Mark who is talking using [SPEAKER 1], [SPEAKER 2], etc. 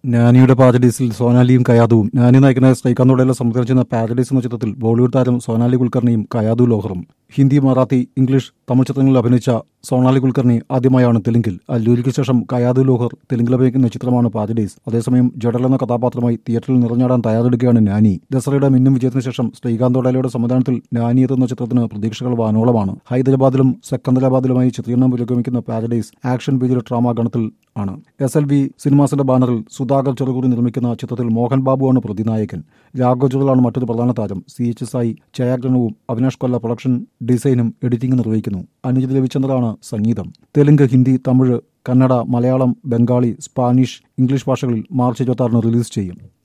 [SPEAKER 1] നാനിയുടെ പാരഡൈസിൽ സോനാലിയും കയാദുവും നാനി നായകനായ ശ്രീകാന്തോടെയുള്ള സംസാരിച്ചിരുന്ന പാരഡൈസ് എന്ന ചിത്രത്തിൽ ബോളിവുഡ് താരം സോനാലി കുൽക്കർണിയും കയാദു ലോഹറും ഹിന്ദി മറാത്തി ഇംഗ്ലീഷ് തമിഴ് ചിത്രങ്ങളിൽ അഭിനയിച്ച സോണാലി കുൽക്കർണി ആദ്യമായാണ് തെലുങ്കിൽ അല്ലൂരിക്ക് ശേഷം കയാദു ലോഹർ തെലുങ്കിൽ അഭിനയിക്കുന്ന ചിത്രമാണ് പാരഡൈസ് അതേസമയം ജഡൽ എന്ന കഥാപാത്രമായി തിയേറ്ററിൽ നിറഞ്ഞാടാൻ തയ്യാറെടുക്കുകയാണ് നാനി ദസറയുടെ മിന്നും വിജയത്തിന് ശേഷം ശ്രീകാന്തോടലയുടെ സംവിധാനത്തിൽ നാനി എത്തുന്ന ചിത്രത്തിന് പ്രതീക്ഷകൾ വാനോളമാണ് ഹൈദരാബാദിലും സെക്കന്ദരാബാദിലുമായി ചിത്രീകരണം പുരോഗമിക്കുന്ന പാരഡൈസ് ആക്ഷൻ ബീജിലെ ഡ്രാമ ഗണത്തിൽ ആണ് എസ് എൽ വി സിനിമാസിന്റെ ബാനറിൽ സുധാകർ ചെറുകുറി നിർമ്മിക്കുന്ന ചിത്രത്തിൽ മോഹൻ ബാബുവാണ് പ്രതിനായകൻ രാഘവ് ജുറലാണ് മറ്റൊരു പ്രധാന താരം സി എച്ച് എസ് ഐ ഛായാഗ്രഹണവും അവിനാഷ് കൊല്ല പ്രൊഡക്ഷൻ ഡിസൈനും എഡിറ്റിംഗ് നിർവഹിക്കുന്നു അനുജിത് രവിചന്ദ്രാണ് സംഗീതം തെലുങ്ക് ഹിന്ദി തമിഴ് കന്നഡ മലയാളം ബംഗാളി സ്പാനിഷ് ഇംഗ്ലീഷ് ഭാഷകളിൽ മാർച്ച് ഇരുപത്തി റിലീസ് ചെയ്യും